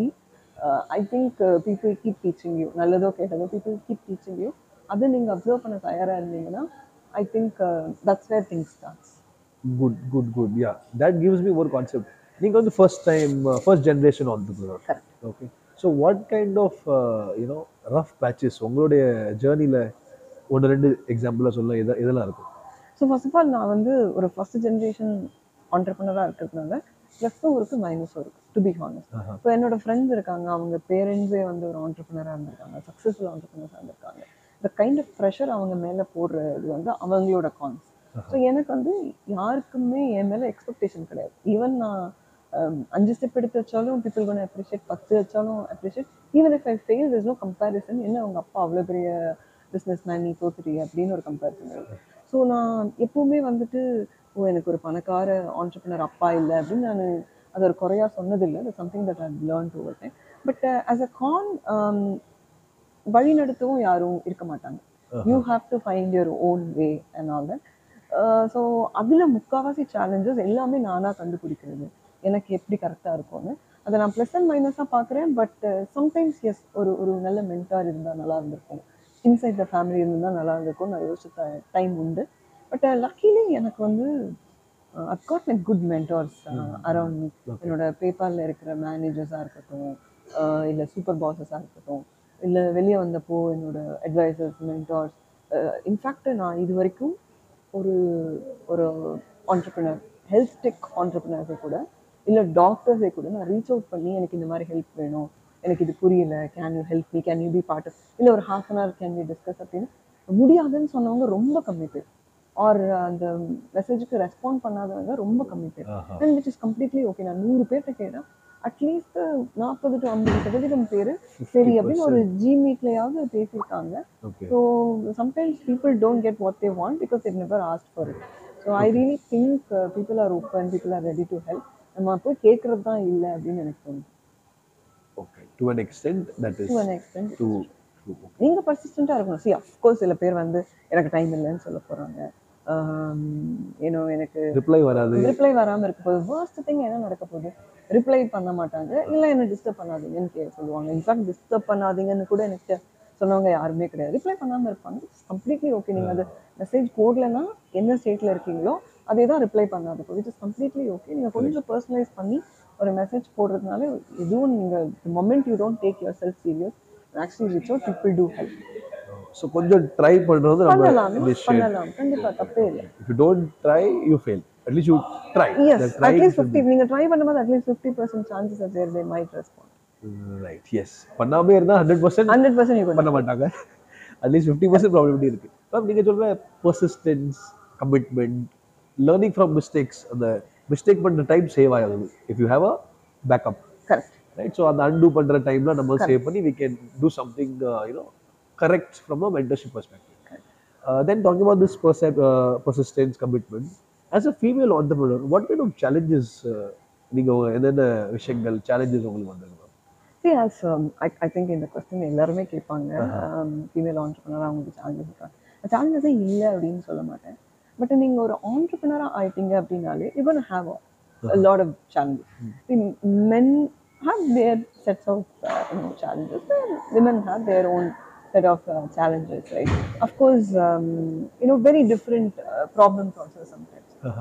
I think people keep teaching you நல்லதோ கேட்டதோ பீப்புள் கீப் டீச்சிங் யூ அதை நீங்கள் அப்சர்வ் பண்ண தயாராக இருந்தீங்கன்னா I think that's where things starts good good good ya that gives me ஒரு கான்செப்ட் நீங்கள் வந்து first time first generation entrepreneur Correct. Okay so what kind of you know rough patches உங்களுடைய ஜேர்னியில் ஒன்று ரெண்டு எக்ஸாம்பிளாக சொல்ல எது இதெல்லாம் இருக்கும் ஸோ ஃபர்ஸ்ட் ஆஃப் ஆல் நான் வந்து ஒரு ஃபர்ஸ்ட் ஜென்ரேஷன் ஆண்டர்பனராக இருக்கிறதுனால ப்ளஸ்ஸும் இருக்குது மைனஸும் இருக்குது டு பி ஹானஸ்ட் ஆஹா. இப்போ என்னோட ஃப்ரெண்ட்ஸ் இருக்காங்க அவங்க பேரண்ட்ஸே வந்து ஒரு ஆண்டர்பனராக இருந்திருக்காங்க சக்ஸஸ்ஃபுல் ஆண்டர்பனராக இருந்திருக்காங்க இந்த கைண்ட் ஆஃப் ப்ரெஷர் அவங்க மேலே போடுறது வந்து அவங்களோட கான்ஸ் ஸோ எனக்கு வந்து யாருக்குமே என் மேலே எக்ஸ்பெக்டேஷன் கிடையாது ஈவன் நான் um, அஞ்சு ஸ்டெப் எடுத்து வச்சாலும் பீப்புள் கொண்டு அப்ரிஷியேட் பத்து வச்சாலும் appreciate even if I fail is no comparison என்ன அவங்க அப்பா அவ்வளோ பெரிய பிஸ்னஸ் மேன் நீ தோத்துறிய அப்படின்னு ஒரு கம்பேரிசன் இருக்கு ஸோ நான் எப்பவுமே வந்துட்டு ஓ எனக்கு ஒரு பணக்கார ஆண்டர்பனர் அப்பா இல்லை அப்படின்னு நான் அது ஒரு குறையாக சொன்னதில்லை அது something that I learn to over but as a கான் வழி நடத்தவும் யாரும் இருக்க மாட்டாங்க you have to find your own way and all that so அதில் முக்கால்வாசி சேலஞ்சஸ் எல்லாமே நானாக கண்டுபிடிக்கிறது எனக்கு எப்படி கரெக்டாக இருக்கும்னு அதை நான் ப்ளஸ் அண்ட் மைனஸாக பார்க்குறேன் பட் சம்டைம்ஸ் எஸ் ஒரு ஒரு நல்ல மென்டார் இருந்தால் நல்லா இருந்திருக்கும் இன்சைட் த ஃபேமிலி இருந்தால் நல்லா இருந்திருக்கும் நான் யோசிச்ச டைம் உண்டு பட் லக்கிலி எனக்கு வந்து up got my good mentors around me என்னோட பேபாலில் இருக்கிற மேனேஜர்ஸாக இருக்கட்டும் இல்லை சூப்பர் பாஸஸாக இருக்கட்டும் இல்லை வெளியே வந்தப்போ என்னோட அட்வைசர்ஸ் மென்டார்ஸ் இன்ஃபேக்ட் நான் இது வரைக்கும் ஒரு ஒரு ஆண்டர்பிரினர் ஹெல்த் டெக் ஆண்டர்பிரினர்ஸை கூட இல்லை டாக்டர்ஸை கூட நான் ரீச் அவுட் பண்ணி எனக்கு இந்த மாதிரி ஹெல்ப் வேணும் எனக்கு இது புரியல can you help me can you be part இல்லை ஒரு half an hour can you discuss அப்படின்னு முடியாதுன்னு சொன்னவங்க ரொம்ப கம்மி பேர் ஆர் அந்த மெசேஜுக்கு ரெஸ்பாண்ட் பண்ணாதவங்க ரொம்ப கம்மி பேர் ஆஹா. And which is completely okay நான் நூறு பேர்கிட்ட கேட்டேன் அட்லீஸ்ட் நாற்பது டு ஐம்பது சதவீதம் பேர் சரி அப்படின்னு ஒரு ஜி மீட்லையாவது பேசியிருக்காங்க okay so sometimes people don't get what they want because it never ask for it so I really think people are open people are ready to help நம்ம போய் கேட்கறது தான் இல்லை அப்படின்னு எனக்கு தோணுது okay to an extent that is to an extent to நீங்கள் பர்சிஸ்டண்ட்டாக இருக்கணும் சி அஃப்கோர்ஸ் சில பேர் வந்து எனக்கு டைம் இல்லைன்னு சொல்ல போகிறாங்க ஏன்னோ எனக்கு ரிப்ளை வராது ரிப்ளை வராம இருக்க போகுது ஃபர்ஸ்ட் திங் என்ன நடக்க போகுது ரிப்ளை பண்ண மாட்டாங்க இல்ல என்ன டிஸ்டர்ப் பண்ணாதீங்கன்னு கே சொல்லுவாங்க இன்ஃபேக்ட் டிஸ்டர்ப் பண்ணாதீங்கன்னு கூட எனக்கு சொன்னவங்க யாருமே கிடையாது ரிப்ளை பண்ணாம இருப்பாங்க கம்ப்ளீட்லி ஓகே நீங்க அது மெசேஜ் போடலன்னா என்ன ஸ்டேட்ல இருக்கீங்களோ அதே தான் ரிப்ளை பண்ணாது விச் இஸ் கம்ப்ளீட்லி ஓகே நீங்க கொஞ்சம் பர்சனலைஸ் பண்ணி ஒரு மெசேஜ் போடுறதுனால எதுவும் நீங்க moment you don't take yourself serious actually reach out people to help so கொஞ்சம் ட்ரை பண்றது நம்ம பண்ணலாம் initiate. பண்ணலாம் கண்டிப்பா தப்பே இல்லை if you don't try you fail at least you try yes The trying at least should fifty நீங்க try பண்ணும்போது at least fifty percent chances are there they might respond be- right yes பண்ணாமே இருந்தா ஹண்ட்ரட் பர்சன்ட் ஹண்ட்ரட் பர்சன்ட் பண்ண மாட்டாங்க at least fifty percent probability இருக்கு ma'am நீங்க சொல்ற persistence commitment learning from mistakes அந்த மிஸ்டேக் பண்ற டைம் சேவ் ஆகுது if you have a backup correct right so அந்த அன்டூ பண்ற டைம்ல நம்ம சேவ் பண்ணி we can do something uh, you know correct from a mentorship perspective uh, then talking about this perse- uh, persistence commitment as a female entrepreneur what kind of challenges uh, நீங்க என்னென்ன விஷயங்கள் challenges உங்களுக்கு வந்தது See, as um, I, I think இந்த question எல்லாருமே கேட்பாங்க female ஆண்டர்பனர் அவங்களுக்கு challenges இருக்காங்க சேலஞ்சஸே இல்லை அப்படின்னு சொல்ல மாட்டேன் பட் நீங்கள் ஒரு ஆண்டர்பனராக ஆயிட்டீங்க அப்படின்னாலே you gonna have a lot of challenges. See, men have their sets of uh, you know, challenges, and women have their own set of uh, challenges, right? Of course, um, you know, very different uh, problems also sometimes.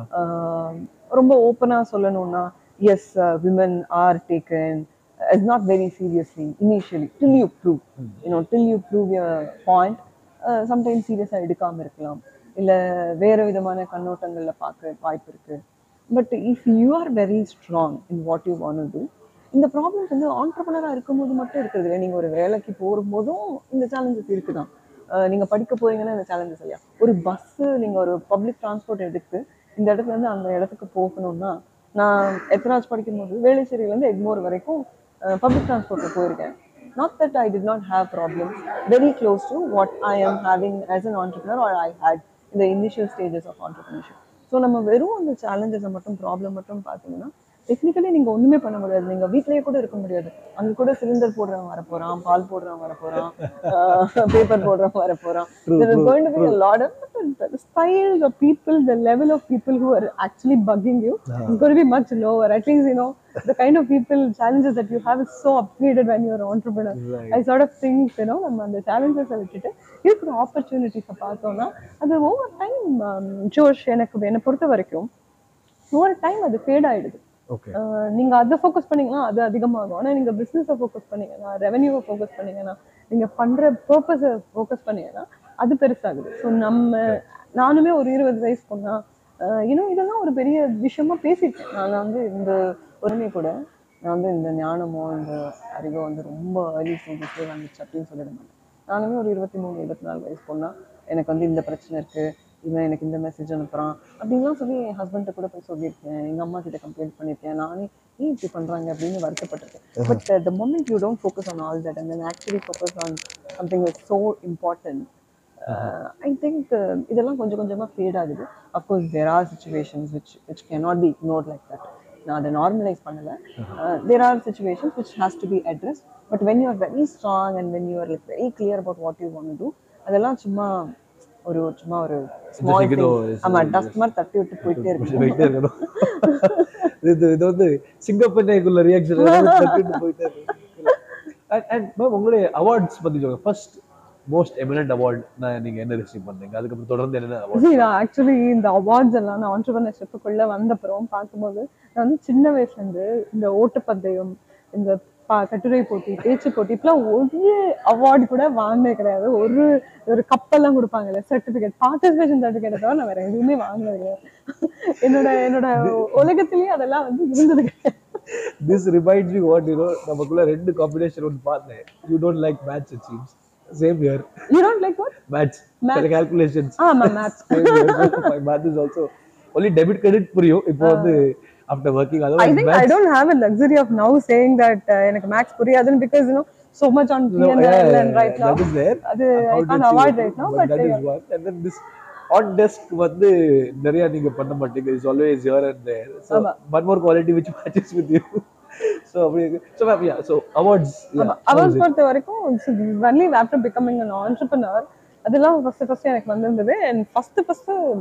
Um, ரொம்ப ஓப்பனாக சொல்லணும்னா yes women are taken as not very seriously initially till you prove you know till you prove your point uh, sometimes சீரியஸாக எடுக்காம இருக்கலாம் இல்ல வேற விதமான கண்ணோட்டங்கள்ல பார்க்க வாய்ப்பு இருக்கு but if you are very strong in what you want to இந்த ப்ராப்ளம்ஸ் வந்து ஆண்டர்பனராக இருக்கும்போது மட்டும் இருக்கிறது இல்லை நீங்கள் ஒரு வேலைக்கு போகும்போதும் இந்த சேலஞ்சஸ் இருக்குதான் அஹ் நீங்க படிக்க போறீங்கன்னா இந்த சேலஞ்சஸ் இல்லையா ஒரு பஸ் நீங்க ஒரு பப்ளிக் டிரான்ஸ்போர்ட் எடுத்து இந்த இடத்துல இருந்து அந்த இடத்துக்கு போகணும்னா நான் எத்தனாச்சு படிக்கும்போது வேலைச்சேரியிலேருந்து எக்மோர் வரைக்கும் பப்ளிக் டிரான்ஸ்போர்ட்டில் போயிருக்கேன் not that I did not have problems very close to what I am having as an entrepreneur or I had இந்த இனிஷியல் ஸ்டேஜஸ் ஆஃப் ஆண்டர்பிரினர்ஷிப் ஸோ நம்ம வெறும் அந்த சேலஞ்சஸை மட்டும் ப்ராப்ளம் மட்டும் பார்த்தீங்கன்னா டெக்னிக்கலி நீங்க ஒண்ணுமே பண்ண முடியாது நீங்க வீட்லயே கூட இருக்க முடியாது அங்க கூட சிலிண்டர் போடுறவன் வர போறான் பால் போடுறவன் வர போறான் பேப்பர் போடுறவன் வர போறான் there is going to be a lot of the style the people the level of people who are actually bugging you is going to be much lower at least you know the kind of people challenges that you have is so upgraded when you're an entrepreneur Right. I sort of think you know நம்ம அந்த challenges விட்டுட்டு இருக்கிற ஆப்பர்ச்சுனிட்டிஸை பார்த்தோம்னா அது over time ஜோஷ் எனக்கு என்னை பொறுத்த வரைக்கும் ஓவர் டைம் அது ஃபேட் ஆயிடுது ஓகே ஆஹ் நீங்க அதை ஃபோக்கஸ் பண்ணீங்கன்னா அது அதிகமாகும் ஆனா நீங்க பிசினஸை ஃபோக்கஸ் பண்ணீங்கன்னா ரெவன்யூவை ஃபோக்கஸ் பண்ணீங்கன்னா நீங்க பண்ற பர்பஸை ஃபோக்கஸ் பண்ணீங்கன்னா அது பெருசாகுது ஸோ நம்ம நானுமே ஒரு இருபது வயசு பொண்ணா இன்னும் இதெல்லாம் ஒரு பெரிய விஷயமா பேசிட்டேன் நான் வந்து இந்த உரிமை கூட நான் வந்து இந்த ஞானமோ இந்த அறிவோ வந்து ரொம்ப ஏர்லி ஸ்டேஜஸ்லேயே வந்துச்சு அப்படின்னு சொல்லிட மாட்டேன் நானுமே ஒரு இருபத்தி மூணு இருபத்தி நாலு வயசு பொண்ணா எனக்கு வந்து இந்த பிரச்சனை இருக்கு இவன் எனக்கு இந்த மெசேஜ் அனுப்புறான் அப்படின்லாம் சொல்லி என் ஹஸ்பண்ட கூட போய் சொல்லியிருக்கேன் எங்க அம்மா கிட்ட கம்ப்ளைண்ட் பண்ணியிருக்கேன் நானே ஏன் இப்படி பண்றாங்க அப்படின்னு வருத்தப்பட்டிருக்கேன் but the moment you don't focus on all that and then actually focus on something is so important I think இதெல்லாம் கொஞ்சம் கொஞ்சமா ஃபேட் ஆகுது of course there are situations which which can not be ignore like that நான் அதை normalise பண்ணல there are situations which has to be address but when you are very strong and when you are like very clear about what you want to அதெல்லாம் சும்மா ஒரு சும்மா ஒரு small Just, you know, it's- ஆமா dust மாதிரி தட்டி விட்டு போயிட்டே இருக்கு போயிட்டே இருக்கணும் இது இது வந்து சிங்கப்பெண்ணைக்குள்ள ரியாக்ஷன் போயிட்டே இருக்கு அண்ட் மேம் உங்களுடைய அவார்ட்ஸ் பத்தி சொல்லுங்க ஃபர்ஸ்ட் மோஸ்ட் எமினன்ட் அவார்ட் நான் நீங்க என்ன ரிசீவ் பண்ணீங்க அதுக்கப்புறம் தொடர்ந்து என்னென்ன அவார்ட் See, நான் ஆக்சுவலி இந்த அவார்ட்ஸ் எல்லாம் நான் ஆண்டர்பிரினர்ஷிப்புக்குள்ள வந்தப்புறம் பார்க்கும்போது நான் வந்து சின்ன வயசுல இருந்து இந்த ஓட்டப்பந்தயம் இந்த ப- கட்டுரை போட்டி பேச்சு போட்டி இப்பெல்லாம் ஒரு அவார்டு கூட வாங்கினது கிடையாது ஒரு ஒரு கப்பெல்லாம் கொடுப்பாங்கல்ல சர்டிபிகேட் பார்ட்டிசிபேஷன் சர்டிபிகேட் தவிர நான் வேற எதுவுமே வாங்கினது கிடையாது என்னோட என்னோட உலகத்திலேயே அதெல்லாம் வந்து இருந்தது கிடையாது this reminds me what you know நமக்குள்ள ரெண்டு காம்பினேஷன் ஒன்று பார்த்தேன் you don't like maths it seems same year you don't like what maths Maths. Calculations ஆமா maths my math is also only debit credit புரியும் இப்போ வந்து after working I otherwise think I don't have a luxury of now saying that uh, எனக்கு maths புரியாதுன்னு because you know so much on P&L and right now that is there அது I Accountancy can't avoid வந்து- right now but but that is uh, one and then this on desk வந்து நிறைய நீங்க பண்ண மாட்டீங்க is always here and there so ஆமா. one more quality which matches with you so அப்படி so ma'am, yeah so awards yeah how awards is it? பொறுத்த வரைக்கும் only after becoming an entrepreneur அதெல்லாம் ஃபர்ஸ்ட் ஃபர்ஸ்ட் எனக்கு வந்திருந்தது அண்ட் ஃபர்ஸ்ட் ஃபர்ஸ்ட்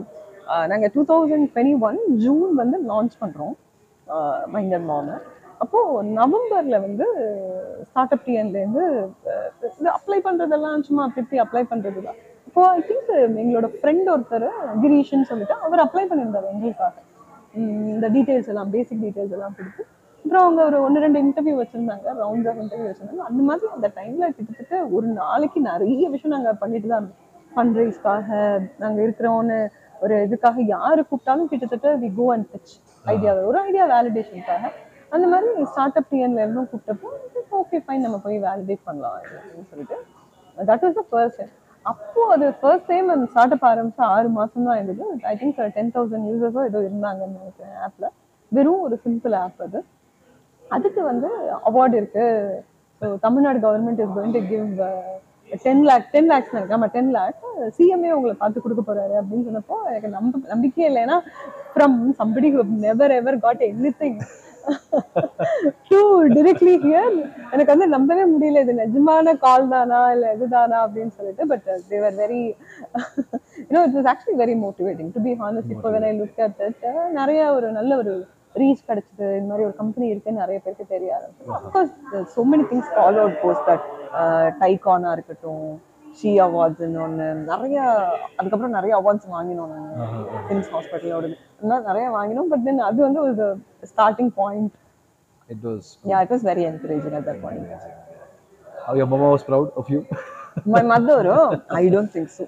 நாங்கள் two thousand twenty one June வந்து launch பண்ணுறோம் மைண்டர் மாமை அப்போது நவம்பரில் வந்து ஸ்டார்ட் அப் டிஎன்லேருந்து இது அப்ளை பண்ணுறதெல்லாம் சும்மா அப்படி இப்படி அப்ளை பண்ணுறது தான் இப்போ ஐ திங்க் எங்களோட ஃப்ரெண்ட் ஒருத்தர் கிரீஷ்னு சொல்லிட்டு அவர் அப்ளை பண்ணியிருந்தார் எங்களுக்காக உம் இந்த டீட்டெயில்ஸ் எல்லாம் பேசிக் டீட்டெயில்ஸ் எல்லாம் கொடுத்து அப்புறம் அவங்க ஒரு ஒன்று ரெண்டு இன்டர்வியூ வச்சுருந்தாங்க ரவுண்ட்ஸ் ஆஃப் இன்டர்வியூ வச்சுருந்தாங்க அந்த மாதிரி அந்த டைமில் கிட்டத்தட்ட ஒரு நாளைக்கு நிறைய விஷயம் நாங்கள் பண்ணிட்டு தான் இருந்தோம் ஃபண்ட் ரைஸ்க்காக நாங்கள் இருக்கிறோன்னு ஒரு இதுக்காக யாரு கூப்பிட்டாலும் கிட்டத்தட்ட we go and touch idea ஒரு ஐடியா வேலிடேஷனுக்காக அந்த மாதிரி ஸ்டார்ட் அப் டிஎன்ல இருந்தும் கூப்பிட்டப்போ ஓகே ஃபைன் நம்ம போய் வேலிடேட் பண்ணலாம் அப்படின்னு சொல்லிட்டு that was the first time அப்போ அது ஃபர்ஸ்ட் டைம் அந்த ஸ்டார்ட் அப் ஆரம்பிச்சு ஆறு மாசம் தான் இருந்தது ஐ திங்க் டென் தௌசண்ட் யூசர்ஸோ ஏதோ இருந்தாங்கன்னு நினைக்கிறேன் ஆப்ல வெறும் ஒரு சிம்பிள் ஆப் அது அதுக்கு வந்து அவார்டு இருக்கு so Tamil Nadu government is going to give ten lakh ten lakhs நினைக்கிறேன் ஆமா டென் லேக் சிஎம்ஏ உங்களை பார்த்து கொடுக்க போறாரு அப்படின்னு சொன்னப்போ எனக்கு நம்ப நம்பிக்கையே இல்லை ஏன்னா from somebody never ever got any thing to directly here எனக்கு வந்து நம்பவே முடியல இது நிஜமான கால் தானா இல்லை இதுதானா அப்படின்னு சொல்லிட்டு but they were very you know it was actually very motivating to be honest இப்போ when I look at it நிறைய ஒரு நல்ல ஒரு ரீச் கிடைச்சது இந்த மாதிரி ஒரு கம்பெனி இருக்குன்னு நிறைய பேருக்கு தெரிய ஆரம்பிச்சு of course so many things follow post that டைகானா இருக்கட்டும் ஷீ அவார்ட்ஸ்னு ஒன்று நிறைய அதுக்கப்புறம் நிறைய அவார்ட்ஸ் வாங்கினோம் நாங்கள் கிம்ஸ் ஹாஸ்பிட்டலோட நிறைய வாங்கினோம் பட் தென் அது வந்து ஒரு starting point it was yeah it was very encouraging at that point how your mama was proud of you my mother I don't think so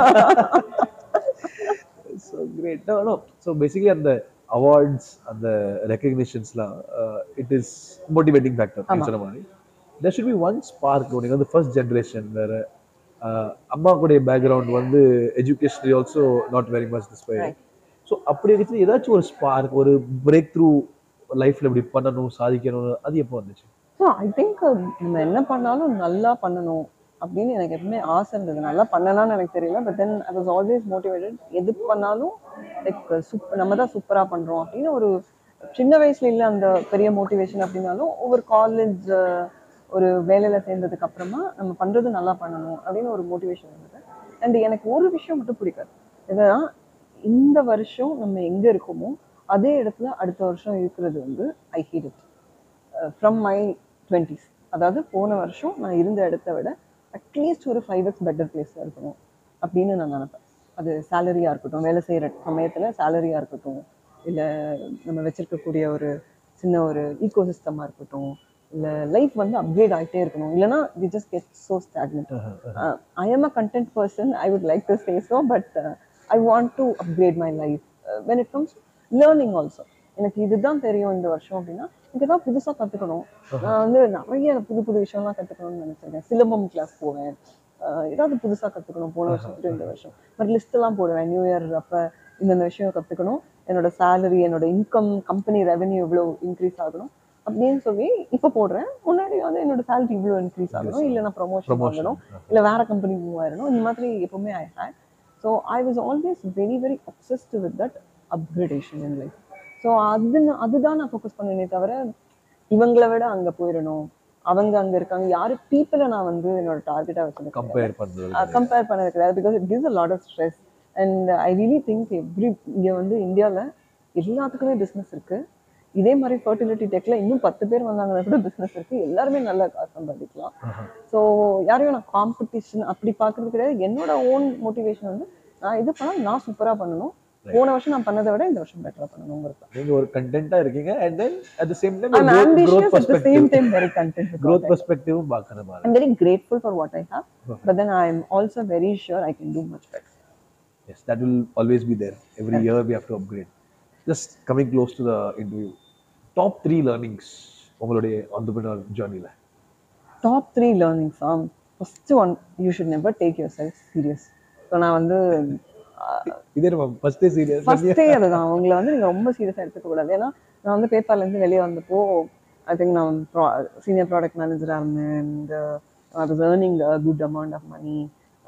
so great no no so basically அந்த awards அந்த ரெக்கக்னிஷன்ஸ்லாம் it is motivating factor சொன்ன மாதிரி there should be one spark உனக்கு வந்து first generation வேற uh, அம்மா கூடிய பேக்ரவுண்ட் வந்து educationally also not very much this by Right. So அப்படி இருக்கிறது ஏதாச்சும் ஒரு ஸ்பார்க் ஒரு பிரேக் த்ரூ லைஃப்ல இப்படி பண்ணணும் சாதிக்கணும் அது எப்போ வந்துச்சு ஸோ ஐ திங்க் நம்ம என்ன பண்ணாலும் நல்லா பண்ணணும் அப்படின்னு எனக்கு எப்பவுமே ஆசை இருந்தது நல்லா பண்ணலாம்னு எனக்கு தெரியல but then I was always motivated எது பண்ணாலும் லைக் சூப்பர் நம்ம தான் சூப்பராக பண்ணுறோம் அப்படின்னு ஒரு சின்ன வயசுல இல்லை அந்த பெரிய மோட்டிவேஷன் அப்படின்னாலும் ஒவ்வொரு காலேஜ் ஒரு வேலையில் சேர்ந்ததுக்கு அப்புறமா நம்ம பண்ணுறது நல்லா பண்ணணும் அப்படின்னு ஒரு மோட்டிவேஷன் இருந்தது அண்ட் எனக்கு ஒரு விஷயம் மட்டும் பிடிக்காது என்னன்னா இந்த வருஷம் நம்ம எங்கே இருக்கோமோ அதே இடத்துல அடுத்த வருஷம் இருக்கிறது வந்து I hit it from my twenties அதாவது போன வருஷம் நான் இருந்த இடத்த விட அட்லீஸ்ட் ஒரு ஃபைவ் எக்ஸ் பெட்டர் பிளேஸில் இருக்கணும் அப்படின்னு நான் நினைப்பேன் அது சேலரியாக இருக்கட்டும் வேலை செய்கிற சமயத்தில் சேலரியாக இருக்கட்டும் இல்லை நம்ம வச்சிருக்கக்கூடிய ஒரு சின்ன ஒரு ஈகோ சிஸ்டமாக இருக்கட்டும் இல்லை லைஃப் வந்து அப்கிரேட் ஆகிட்டே இருக்கணும் இல்லைனா we just get so stagnant I am a content person I would like to stay so but I want to upgrade my life when it comes learning also எனக்கு இதுதான் தெரியும் இந்த வருஷம் அப்படின்னா இங்கே தான் புதுசாக கற்றுக்கணும் நான் வந்து நிறைய புது புது விஷயம்லாம் கற்றுக்கணும்னு நினச்சிருக்கேன் சிலம்பம் கிளாஸ் போவேன் அஹ் ஏதாவது புதுசாக கற்றுக்கணும் போன வருஷத்துக்கு இந்த வருஷம் பட் லிஸ்ட்டெல்லாம் போடுவேன் நியூ இயர் அப்போ இந்தந்த விஷயம் கற்றுக்கணும் என்னோட சேலரி என்னோட இன்கம் கம்பெனி ரெவென்யூ இவ்வளோ இன்க்ரீஸ் ஆகணும் அப்படின்னு சொல்லி இப்போ போடுறேன் முன்னாடி வந்து என்னோட சேலரி இவ்வளோ இன்க்ரீஸ் ஆகணும் இல்லை நான் ப்ரொமோஷன் ப்ரொமோஷன் வாங்கணும் இல்லை வேற கம்பெனி மூவ் ஆயிடணும் இந்த மாதிரி எப்பவுமே I hate so I was always very very obsessed with that upgradation in life so அது அதுதான் நான் ஃபோக்கஸ் பண்ணுவேனே தவிர இவங்களை விட அங்கே போயிடணும் அவங்க அங்கே இருக்காங்க யாரு பீப்புளை நான் வந்து என்னோட டார்கெட்டாக வச்சிருக்கேன் கம்பேர் பண்றது கம்பேர் பண்ணது கிடையாது because it gives a lot of stress and I really think every இங்கே வந்து இந்தியாவில் எல்லாத்துக்குமே பிஸ்னஸ் இருக்கு இதே மாதிரி ஃபர்டிலிட்டி டெக்ல இன்னும் பத்து பேர் வந்தாங்கன்னா கூட பிஸ்னஸ் இருக்கு எல்லாருமே நல்லா காசு சம்பாதிக்கலாம் ஸோ யாரையும் நான் காம்படிஷன் அப்படி பார்க்கறது கிடையாது என்னோட ஓன் மோட்டிவேஷன் வந்து நான் இது பண்ணால் நான் சூப்பராக பண்ணணும் போன வருஷம் நான் பண்ணதை விட இந்த வருஷம் பெட்டராக பண்ணணுங்கிறது தான் நீங்க ஒரு கண்டென்ட்டா இருக்கீங்க and then at the same time I'm growth ambitious at the perspective same time very content with growth what I have. perspective பார்க்கற மாதிரி I'm very grateful for what I have, but then I'm also very sure I can do much better. yes that will always be there every year we have to upgrade just coming close to the interview top 3 learnings உங்களுடைய entrepreneur journeyல top three learnings ah first one you should never take yourself serious so நான் வந்து இதே நம்ம ஃபர்ஸ்டே serious ஃபர்ஸ்டே அதுதான் உங்களை வந்து நீங்கள் ரொம்ப சீரியஸாக எடுத்துக்க கூடாது ஏன்னா நான் வந்து பேப்பர்லேருந்து வெளியே வந்தப்போ ஐ திங்க் நான் சீனியர் ப்ராடக்ட் மேனேஜராக இருந்தேன் and I was earning a good amount of money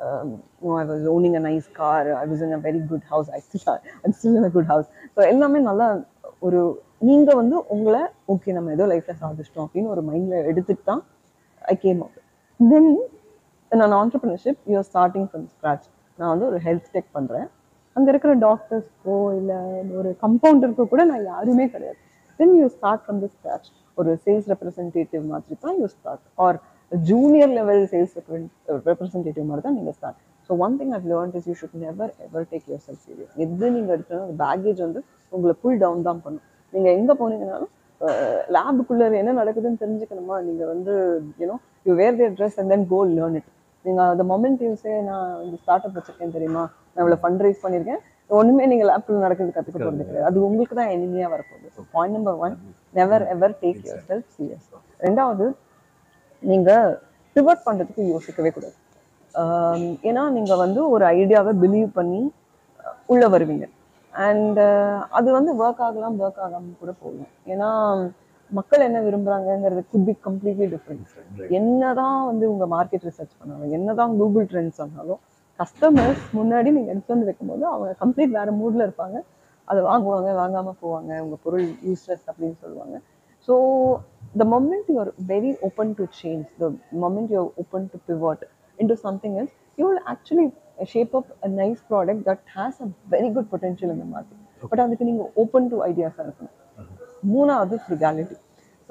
I was owning a nice car I was in a very good house I still I still in a good house so எல்லாமே நல்லா ஒரு நீங்கள் வந்து உங்களை okay நம்ம ஏதோ லைஃப்பில் சாதிச்சிட்டோம் அப்படின்னு ஒரு மைண்டில் எடுத்துட்டு தான் ஐ கேம் அவுட் தென் நான் entrepreneurship you're starting from scratch நான் வந்து ஒரு ஹெல்த் டெக் பண்ணுறேன் அங்க இருக்கிற டாக்டர்ஸ்க்கோ இல்ல ஒரு கம்பவுண்டருக்கோ கூட நான் யாருமே கிடையாது then you start from the scratch ஒரு சேல்ஸ் ரெப்ரசன்டேட்டிவ் மாதிரி தான் you start are junior level sales representative மாதிரி தான் நீங்க start so one thing I've learn is you should never ever take yourself serious எது நீங்க எடுத்தாலும் அந்த பேக்கேஜ் வந்து உங்களை புல் டவுன் தான் பண்ணும் நீங்க எங்க போனீங்கனாலும் லேபுக்குள்ள என்ன நடக்குதுன்னு தெரிஞ்சுக்கணுமா நீங்க வந்து you know you wear their dress and then go learn it நீங்க அந்த மொமெண்ட் யூஸே நான் இந்த ஸ்டார்ட் அப் வச்சிருக்கேன் தெரியுமா நான் இவ்வளவு ஃபண்ட் ரைஸ் பண்ணியிருக்கேன் ஒண்ணுமே நீங்க லேப்ல நடக்கிறது கத்துக்க போறது கிடையாது அது உங்களுக்கு தான் எனிமையா வரப்போகுது so point number one never ever take yourself serious ரெண்டாவது நீங்க பிவட் பண்றதுக்கு யோசிக்கவே கூடாது ஆம், ஏன்னா நீங்க வந்து ஒரு ஐடியாவை பிலீவ் பண்ணி அஹ், உள்ள வருவீங்க அண்ட் அது வந்து ஒர்க் ஆகலாம் ஒர்க் ஆகாம கூட போகலாம் ஏன்னா மக்கள் என்ன விரும்புறாங்கங்கிறது குட் பி கம்ப்ளீட்லி டிஃப்ரெண்ட் என்னதான் வந்து உங்க மார்க்கெட் ரிசர்ச் பண்ணாலும் என்னதான் கூகுள் ட்ரெண்ட்ஸ் சொன்னாலும் கஸ்டமர்ஸ் முன்னாடி நீங்க எடுத்து வந்து வைக்கும்போது அவங்க கம்ப்ளீட் வேற மூட்ல இருப்பாங்க அதை வாங்குவாங்க வாங்காம போவாங்க உங்க பொருள் யூஸ்லெஸ் அப்படின்னு சொல்லுவாங்க so the moment you are very open to change the moment you are open to pivot into something else you will actually shape up a nice product that has a very good potential இந்த market but அதுக்கு நீங்க open to ஐடியாஸாக இருக்கணும் மூணாவது ஃப்ரிகாலிட்டி so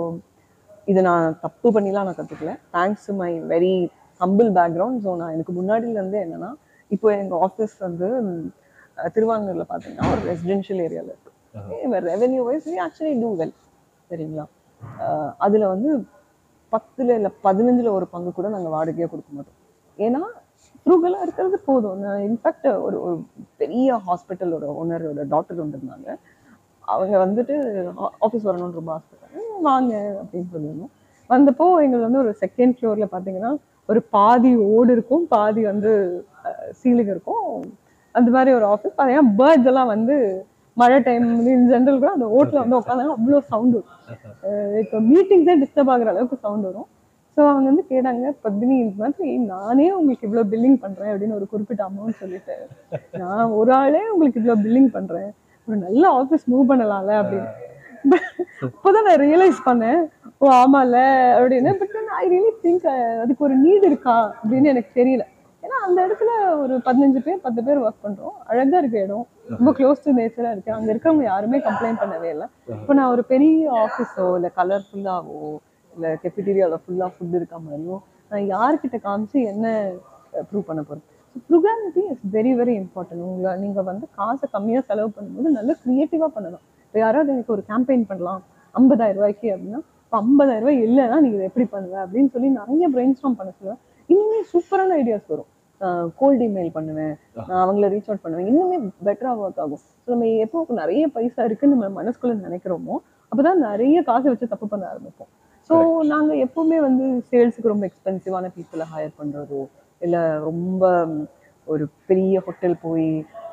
இது நான் தப்பு பண்ணிலாம் நான் கற்றுக்கல thanks to my very humble background so நான் எனக்கு முன்னாடியிலேருந்து என்னன்னா இப்போ எங்கள் ஆஃபீஸ் வந்து ம், அஹ், திருவாங்கூர்ல பார்த்தீங்கன்னா ஒரு ரெசிடென்ஷியல் ஏரியாவில் இருக்கு revenue wise actually do well சரிங்களா அஹ், அதுல வந்து பத்துல இல்லை பதினஞ்சுல ஒரு பங்கு கூட நாங்கள் வாடகையாக கொடுக்க மாட்டோம் ஏன்னா ஃப்ரூகலாக இருக்கிறது போதும் நான் இன்ஃபேக்ட் ஒரு ஒரு பெரிய ஹாஸ்பிட்டலோட ஓனரோட டாக்டர் வந்திருந்தாங்க அவங்க வந்துட்டு ஆஃபீஸ் வரணும்னு ரொம்ப ஆசைப்பட்டாங்க வாங்க அப்படின்னு சொல்லியிருந்தோம் வந்தப்போ எங்களுக்கு வந்து ஒரு செகண்ட் ஃப்ளோர்ல பார்த்தீங்கன்னா ஒரு பாதி ஓடு இருக்கும் பாதி வந்து சீலிங் இருக்கும் அந்த மாதிரி ஒரு ஆஃபீஸ் பார்த்தீங்கன்னா பேர்ட்ஸ் எல்லாம் வந்து மழை டைம் இன் ஜென்ரல் கூட அந்த ஓட்டில் வந்து உட்காந்தாங்க அவ்வளோ சவுண்ட் வரும் இப்போ மீட்டிங்ஸே டிஸ்டர்ப் ஆகுற அளவுக்கு சவுண்ட் வரும் ஸோ அவங்க வந்து கேட்டாங்க பத்மினி இந்த மாதிரி நானே உங்களுக்கு இவ்வளோ பில்லிங் பண்ணுறேன் அப்படின்னு ஒரு குறிப்பிட்ட அமௌண்ட் சொல்லிட்டு நான் ஒரு ஆளே உங்களுக்கு இவ்வளோ பில்லிங் பண்ணுறேன் ஒரு நல்ல ஆஃபீஸ் மூவ் பண்ணலாம்ல அப்படின்னு அப்போதான் நான் ரியலைஸ் பண்ணேன் ஓ ஆமால அப்படின்னு பட் ஐ ரியலி திங்க் அதுக்கு ஒரு நீட் இருக்கா அப்படின்னு எனக்கு தெரியல ஏன்னா அந்த இடத்துல ஒரு பதினஞ்சு பேர் பத்து பேர் ஒர்க் பண்றோம் அழகா இருக்க இடம் ரொம்ப க்ளோஸ் டு நேச்சரா இருக்கு அங்க இருக்கவங்க யாருமே கம்ப்ளைண்ட் பண்ணவே இல்லை இப்போ நான் ஒரு பெரிய ஆஃபீஸோ இல்லை கலர்ஃபுல்லாவோ இல்லை கெஃபிட்டீரியாவில் ஃபுல்லாக ஃபுட் இருக்க மாதிரியோ நான் யார்கிட்ட காமிச்சு என்ன ப்ரூவ் பண்ண போறேன் frugality is very very important உங்களை நீங்கள் வந்து காசை கம்மியாக செலவு பண்ணும்போது நல்லா க்ரியேட்டிவாக பண்ணலாம் இப்போ யாராவது எனக்கு ஒரு கேம்பெயின் பண்ணலாம் ஐம்பதாயிரம் ரூபாய்க்கு அப்படின்னா இப்போ ஐம்பதாயிரம் ரூபாய் இல்லைன்னா நீங்கள் இதை எப்படி பண்ணுவ அப்படின்னு சொல்லி நிறைய பிரெயின் ஸ்டாம் பண்ண சொல்லுவேன் இன்னுமே சூப்பரான ஐடியாஸ் வரும் கோல்ட் இமெயில் பண்ணுவேன் நான் அவங்கள ரீச் அவுட் பண்ணுவேன் இன்னுமே பெட்டராக ஒர்க் ஆகும் ஸோ நம்ம எப்போ நிறைய பைசா இருக்குன்னு நம்ம மனசுக்குள்ள நினைக்கிறோமோ அப்பதான் நிறைய காசை வச்சு தப்பு பண்ண ஆரம்பிப்போம் ஸோ நாங்க எப்பவுமே வந்து சேல்ஸுக்கு ரொம்ப எக்ஸ்பென்சிவான பீப்புளை ஹையர் பண்றதோ இல்ல ரொம்ப ம், ஒரு பெரிய ஹோட்டல் போய்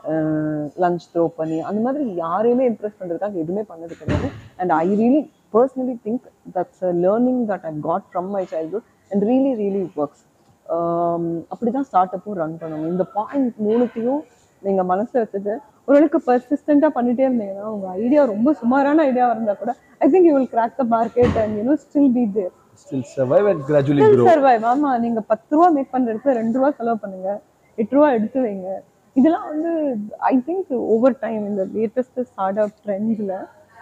லஞ்ச் த்ரோ பண்ணி அந்த மாதிரி யாரையுமே இம்ப்ரெஸ் பண்றதுக்காக எதுவுமே பண்ணது கிடையாது and I really personally think that's a learning that I got from my childhood and really really works அப்படிதான் ஸ்டார்ட் அப்பும் ரன் பண்ணணும் இந்த பாயிண்ட் மூணுத்தையும் நீங்க மனசுல வச்சுட்டு ஓரளவுக்கு பர்சிஸ்டண்டா பண்ணிட்டே இருந்தீங்கன்னா உங்க ஐடியா ரொம்ப சுமாரான ஐடியா இருந்தா கூட I think you will crack the market and you still be there still survive and gradually still grow survive ஆமா நீங்க பத்து ரூபா மேக் பண்ற இடத்துல ரெண்டு ரூபா செலவு பண்ணுங்க எட்டு ரூபா எடுத்து வைங்க இதெல்லாம் வந்து ஐ திங்க் ஓவர் டைம் இந்த லேட்டஸ்ட் ஸ்டார்ட் அப் ட்ரெண்ட்ஸ்ல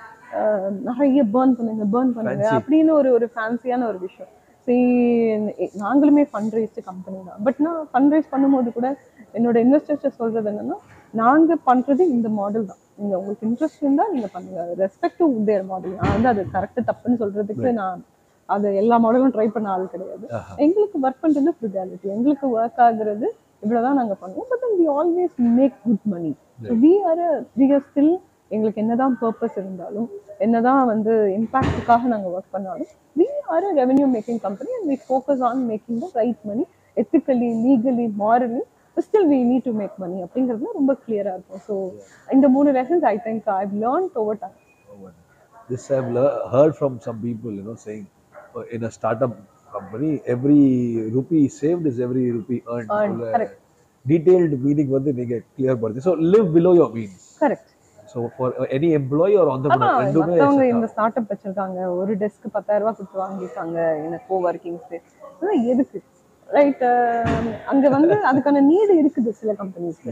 நிறைய பேர்ன் பண்ணுங்க பேர்ன் பண்ணுங்க Fancy. அப்படின்னு ஒரு ஒரு ஃபேன்சியான ஒரு விஷயம் சரி நாங்களுமே ஃபண்ட் ரைஸ்டு கம்பெனி தான் பட் நான் ஃபண்ட் ரைஸ் பண்ணும்போது கூட என்னோட இன்வெஸ்டர்ஸ் சொல்றது என்னன்னா நாங்க பண்றது இந்த மாடல் தான் நீங்க உங்களுக்கு இன்ட்ரெஸ்ட் இருந்தா நீங்க பண்ணுங்க ரெஸ்பெக்ட் டு தேர் மாடல் நான் வந்து அது கரெக்ட் தப்புன்னு சொல்றதுக்கு நான் அது எல்லா மாடலும் ட்ரை பண்ண ஆள் கிடையாது எங்களுக்கு ஒர்க் பண்றது ஃப்ரிகாலிட்டி எங்களுக்கு ஒர்க் ஆகுறது இவ்வளவுதான் நாங்க பண்ணுவோம் but we always make good money we are we are still எங்களுக்கு என்னதான் பர்பஸ் இருந்தாலும் என்னதான் வந்து இம்பாக்டுக்காக நாங்க ஒர்க் பண்ணாலும் we are a revenue making company and we focus on making the right money ethically legally morally still we need to make money அப்படிங்கிறது ரொம்ப கிளியரா இருக்கும் ஸோ இந்த மூணு lessons I think I learn over time This I've lear- heard from some people, you know, saying uh, in a startup company, every rupee saved is every rupee earned. Earned, உள்ள correct. detailed meaning வந்து நீங்க clear பண்ணுது. So live below your means. Correct So for uh, any employee or ஆமா entrepreneur, ரெண்டுமே மத்தவங்க set இந்த ஆகும். Start up வச்சிருக்காங்க ஒரு டெஸ்க் பத்தாயிரம் ரூபாய் கொடுத்து வாங்கிட்டாங்க என்ன கோ ஒர்க்கிங் ஸ்பேஸ் அதெல்லாம் எதுக்கு ரைட் அங்க வந்து அதுக்கான நீடு இருக்குது சில கம்பெனிஸ்க்கு ரைட்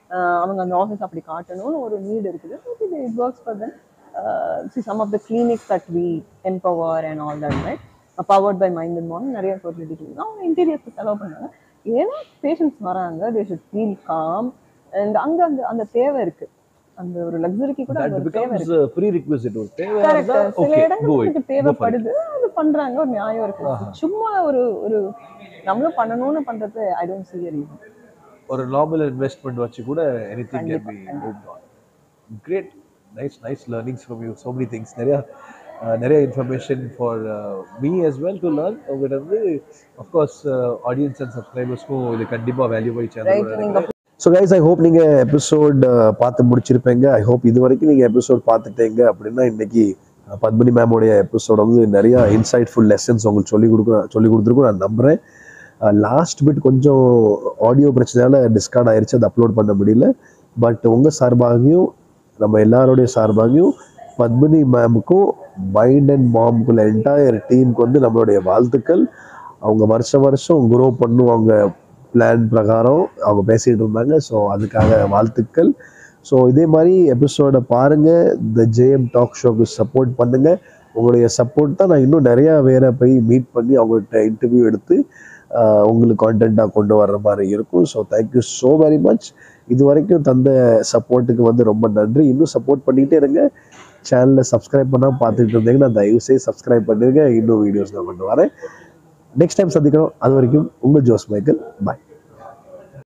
ஆஹ் அவங்க அந்த ஆஃபீஸ் அப்படி காட்டணும்னு ஒரு நீட் இருக்குது it works for then see some of the clinics that we empower and all that right powered by mind and morning நிறைய ஃபெசிலிட்டி இருக்குது அவங்க இன்டீரியர்ஸ்க்கு செலவு பண்ணாங்க ஏன்னா பேஷண்ட்ஸ் வராங்க they should feel calm and அங்க அந்த அந்த தேவை இருக்கு அந்த ஒரு லக்ஸரிக்கு கூட தட் அந்த ஒரு தேவை பிகம்ஸ் இருக்கு ப்ரீ ரிக்வெஸ்ட் ஒரு தேவையா கரெக்ட் இருந்தா சில ஓகே இடங்கள் கோ நமக்கு தேவைப்படுது அது பண்றாங்க ஒரு நியாயம் இருக்கு சும்மா ஒரு ஒரு நம்மளும் பண்ணணும்னு பண்றது I don't see a reason ஒரு நார்மல் இன்வெஸ்ட்மெண்ட் வச்சு கூட எனிதிங் கேன் பி கண்டிப்பா, moved on great nice nice learnings from you so many things நிறைய அஹ், நிறைய information for me as well to learn உங்கள்கிட்ட இருந்து அஃப்கோர்ஸ் ஆடியன்ஸ் அண்ட் சப்ஸ்கிரைபர்ஸ்க்கும் இது கண்டிப்பாக வேல்யூபிள் ரைட் நீங்க channel so guys I hope நீங்கள் எபிசோட் பார்த்து முடிச்சிருப்பீங்க ஐ ஹோப் இது வரைக்கும் நீங்கள் எபிசோட் பார்த்துட்டீங்க அப்படின்னா இன்னைக்கு அஹ், பத்மினி மேமோடைய எபிசோட் வந்து நிறைய இன்சைட்ஃபுல் லெசன்ஸ் உங்களுக்கு சொல்லி கொடுக்க சொல்லி கொடுத்துருக்கும் நான் நம்புகிறேன் லாஸ்ட் பிட் கொஞ்சம் ஆடியோ பிரச்சனையால டிஸ்கார்ட் ஆயிருச்சு அதை அப்லோட் பண்ண முடியல பட் உங்கள் சார்பாகியும் நம்ம எல்லாருடைய சார்பாகியும் பத்மினி மேமுக்கும் மைண்ட் அண்ட் மாம்குள்ள என்டையர் டீமுக்கு வந்து நம்மளுடைய வாழ்த்துக்கள் அவங்க வருஷம் வருஷம் குரோ பண்ணுவாங்க பிளான் பிரகாரம் அவங்க பேசிகிட்டு இருந்தாங்க ஸோ அதுக்காக வாழ்த்துக்கள் ஸோ இதே மாதிரி எபிசோடை பாருங்கள் த ஜேஎம் டாக் ஷோக்கு சப்போர்ட் பண்ணுங்கள் உங்களுடைய சப்போர்ட் தான் நான் இன்னும் நிறையா வேற போய் மீட் பண்ணி அவங்கள்ட்ட இன்டர்வியூ எடுத்து ஆஹ், உங்களுக்கு கான்டென்ட்டாக கொண்டு வர்ற மாதிரி இருக்கும் so thank you so very much இது வரைக்கும் தந்த சப்போர்ட்டுக்கு வந்து ரொம்ப நன்றி இன்னும் சப்போர்ட் பண்ணிகிட்டே இருங்க சேனலை சப்ஸ்கிரைப் பண்ணால் பார்த்துட்டு இருந்தீங்கன்னா தயவுசெய்து சப்ஸ்கிரைப் பண்ணிருங்க இன்னும் வீடியோஸ் நான் கொண்டு வரேன் நெக்ஸ்ட் டைம் சந்திக்கிறோம் அது வரைக்கும் உங்கள் ஜோஸ் மைக்கேல் பாய்